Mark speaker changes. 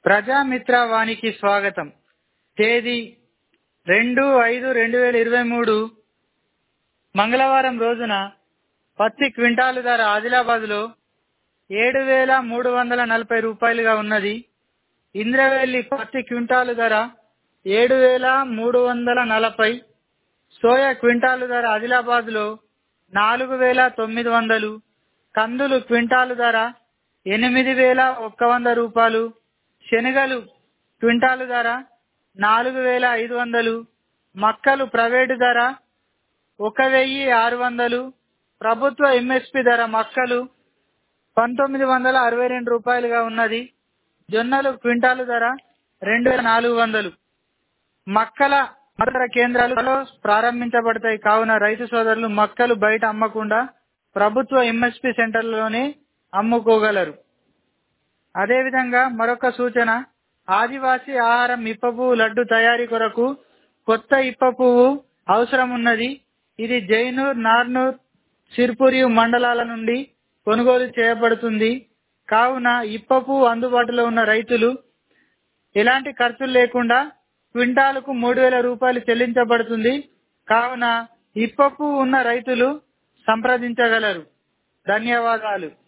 Speaker 1: ప్రజామిత్ర వానికి స్వాగతం తేదీ రెండు ఐదు రెండు వేల ఇరవై మూడు మంగళవారం రోజున పత్తి క్వింటాలు ధర ఆదిలాబాద్లో ఏడు వేల మూడు వందల నలభై రూపాయలుగా ఉన్నది ఇంద్రవెల్లి పత్తి క్వింటాలు ధర ఏడు వేల మూడు వందల నలభై సోయా క్వింటాలు ధర ఆదిలాబాద్లో నాలుగు వేల తొమ్మిది వందలు కందులు క్వింటాలు ధర ఎనిమిది వేల ఒక్క వంద రూపాయలు శనగలు క్వింటాలు ధర నాలుగు వేల ఐదు వందలు మక్కలు ప్రైవేటు ధర ఒక వెయ్యి ఆరు వందలు ప్రభుత్వ ఎంఎస్పి ధర మక్కలు పంతొమ్మిది వందల అరవై రెండు రూపాయలుగా ఉన్నది జొన్నలు క్వింటాలు ధర రెండు వేల నాలుగు వందలు మక్కల మద్దతు కేంద్రాలలో ప్రారంభించబడతాయి కావున రైతు సోదరులు మక్కలు బయట అమ్మకుండా ప్రభుత్వ ఎంఎస్పి సెంటర్లలోనే అమ్ముకోగలరు అదేవిధంగా మరొక సూచన ఆదివాసీ ఆహారం ఇప్ప పువ్వు లడ్డు తయారీ కొరకు కొత్త ఇప్ప పువ్వు అవసరం ఉన్నది ఇది జైనూర్ నార్నూర్ సిర్పూరియు మండలాల నుండి కొనుగోలు చేయబడుతుంది కావున ఇప్ప పువ్వు అందుబాటులో ఉన్న రైతులు ఎలాంటి ఖర్చులు లేకుండా క్వింటాలకు మూడు వేల రూపాయలు చెల్లించబడుతుంది కావున ఇప్ప పువ్వు ఉన్న రైతులు సంప్రదించగలరు ధన్యవాదాలు